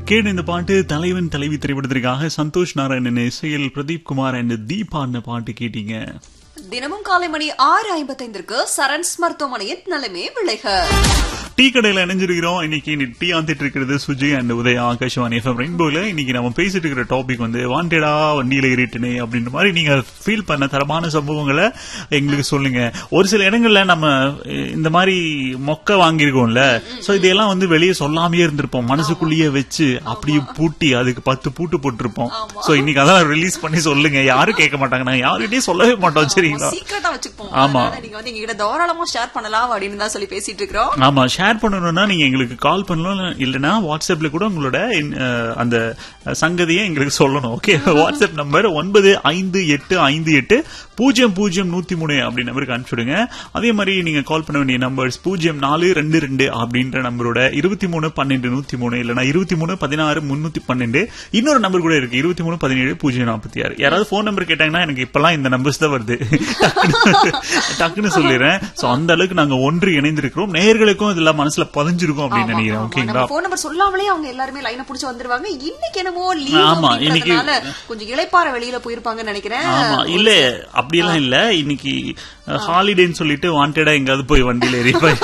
கேடு இந்த பாட்டு தலைவன் தலைவி திரைப்படத்திற்காக சந்தோஷ் நாராயணன் இசையில் பிரதீப் குமார் அண்ட் தீபா பாட்டு கேட்டீங்க தினமும் காலை மணி ஆறு ஐம்பத்தைந்திற்கு சரண்ஸ் மருத்துவமனையின் நலமே விளைக டீ கடையில இணைஞ்சிருக்கிறோம் இன்னைக்கு டீ ஆந்திட்டு இருக்கிறது சுஜி அண்ட் உதயா ஆகாஷவாணி எஃப்எம் ரெயின்போல இன்னைக்கு நம்ம பேசிட்டு இருக்கிற டாபிக் வந்து வாண்டடா வண்டியில ஏறிட்டனே அப்படின்ற மாதிரி நீங்க ஃபீல் பண்ண தரமான சம்பவங்களை எங்களுக்கு சொல்லுங்க ஒரு சில இடங்கள்ல நம்ம அஹ், இந்த மாதிரி மொக்க வாங்கியிருக்கோம்ல சோ இதெல்லாம் வந்து வெளியே சொல்லாமயே இருந்திருப்போம் மனசுக்குள்ளேயே வச்சு அப்படியே பூட்டி அதுக்கு பத்து பூட்டு போட்டிருப்போம் சோ இன்னைக்கு அதான் ரிலீஸ் பண்ணி சொல்லுங்க யாரும் கேட்க மாட்டாங்க நான் யாருகிட்டயும் சொல்லவே மாட்டோம் சரிங்களா சீக்கிரட்டா வச்சுப்போம் ஆமா. அதனால நீங்க வந்து எங்ககிட்ட தாராளமா ஷேர் பண்ணலாம் அப்படின்னு தான் சொல்லி பேசிட்டு இருக்கிறோம் ஆமா ஷேர் பண்ணணும்னா நீங்க எங்களுக்கு கால் பண்ணலாம் இல்லனா வாட்ஸ்அப்ல கூட உங்களோட இன்- அஹ், அந்த சங்கதியை எங்களுக்கு சொல்லணும் ஓகே வாட்ஸ்அப் நம்பர் ஒன்பது ஐந்து எட்டு ஐந்து எட்டு பூஜ்ஜியம் பூஜ்ஜியம் நூத்தி மூணு அப்படி நம்பருக்கு அனுப்பிச்சுடுங்க அதே மாதிரி நீங்க கால் பண்ண வேண்டிய நம்பர்ஸ் பூஜ்ஜியம் நாலு ரெண்டு ரெண்டு அப்படின்ற நம்பரோட இருபத்தி மூணு பன்னெண்டு நூத்தி மூணு இல்லனா இருபத்தி மூணு பதினாறு முன்னூத்தி பன்னெண்டு இன்னொரு நம்பர் கூட இருக்கு இருபத்தி மூணு பதினேழு பூஜ்ஜியம் நாற்பத்தி ஆறு யாராவது போன் நம்பர் கேட்டாங்கன்னா எனக்கு இப்பெல்லாம் இந்த நம்பர்ஸ் தான் வருது டக்குன்னு- டக்குன்னு சொல்லிடுறேன் சோ அந்த அளவுக்கு நாங்க ஒன்று இணைந்திருக்கிறோம் நேயர்களுக்கும் இதெல்லாம் மனசுல பதிஞ்சிருக்கும் அப்படின்னு நினைக்கிறேன் ஓகேங்களா போன் நம்பர் சொல்லாமலே அவங்க எல்லாருமே லைனை புடிச்சு வந்துருவாங்க இன்னைக்கு என்னமோ லீவ் ஆமா, இன்னைக்கு- கொஞ்சம் இளைப்பாற வெளியில போயிருப்பாங்கன்னு நினைக்கிறேன் ஆமா இல்ல அப்படியெல்லாம் இல்ல இன்னைக்கு ஹாலிடேன்னு சொல்லிட்டு வாண்டடா எங்காவது போய் வண்டியில ஏறி போய்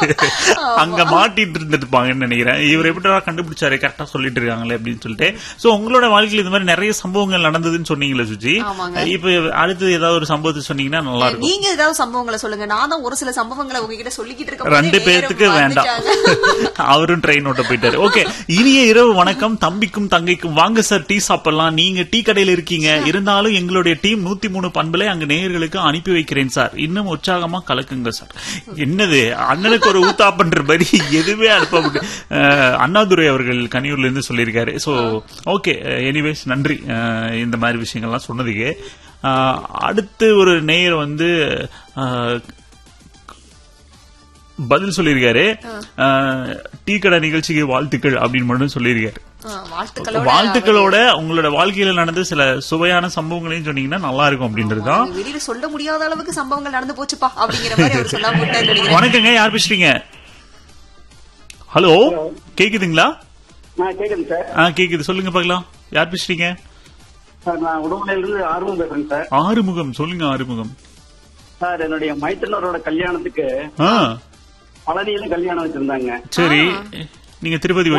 அங்க மாட்டிட்டு இருந்துருப்பாங்கன்னு நினைக்கிறேன் இவர் எப்படிடா கண்டுபிடிச்சாரு கரெக்டா சொல்லிட்டு இருக்காங்களே அப்படின்னு சொல்லிட்டு சோ உங்களோட வாழ்க்கையில இந்த மாதிரி நிறைய சம்பவங்கள் நடந்ததுன்னு சொன்னீங்களே சுஜி ஆமாங்க. இப்ப அடுத்து ஏதாவது ஒரு சம்பவத்தை சொன்னீங்கன்னா நல்லா இருக்கும் நீங்க ஏதாவது சம்பவங்களை சொல்லுங்க நான் தான் ஒரு சில சம்பவங்களை உங்ககிட்ட சொல்லிக்கிட்டு இருக்க ரெண்டு பேர்த்துக்கு வேண்டாம் அவரும் ட்ரெயின் ஓட்ட போயிட்டாரு ஓகே இனிய இரவு வணக்கம் தம்பிக்கும் தங்கைக்கும் வாங்க சார் டீ சாப்பிடலாம் நீங்க டீ கடையில இருக்கீங்க இருந்தாலும் எங்களுடைய டீம் நூத்தி மூணு பண்புல அங்க நேயர்களுக்கு அனுப்பி வைக்கிறேன் சார் இன்னும் உற்சாகமா கலக்குங்க சார் என்னது அண்ணனுக்கு ஒரு ஊத்தாப்பன்ற மாதிரி எதுவுமே அனுப்ப முடியும் அஹ், அண்ணாதுரை அவர்கள் கனியூர்ல இருந்து சொல்லியிருக்காரு சோ ஓகே எனிவேஸ் நன்றி அஹ், இந்த மாதிரி விஷயங்கள்லாம் சொன்னதுக்கு அஹ், அடுத்து ஒரு நேயர் வந்து அஹ், பதில் சொல்லியிருக்காரு அஹ், டீ கடை நிகழ்ச்சிக்கு வாழ்த்துக்கள் அப்படின்னு மட்டும் சொல்லியிருக்காரு வாழ்த்துக்களோட வாழ்த்துக்களோட உங்களோட வாழ்க்கையில நடந்த சில சுவையான சம்பவங்களையும் சொன்னீங்கன்னா நல்லா இருக்கும் அப்படின்றதுதான் அது வெளியில சொல்ல முடியாத அளவுக்கு சம்பவங்கள் நடந்து போச்சுப்பா அப்படிங்கிற மாதிரி அவர் சொல்லாம விட்டாரு நினைக்கிறேன் வணக்கங்க யார் பேசுறீங்க ஹலோ கேக்குதுங்களா ஆ கேக்குது சார் ஆ கேக்குது சொல்லுங்க பார்க்கலாம் யார் பேசுறீங்க சார் நான் உடுமலையில இருந்து ஆர்வம் பேசுறேன் சார் ஆறுமுகம் சொல்லுங்க ஆறுமுகம் சார் என்னுடைய மைத்தனரோட கல்யாணத்துக்கு ஆ பழனியில கல்யாணம் வச்சிருந்தாங்க சரி நீங்க திருப்பதி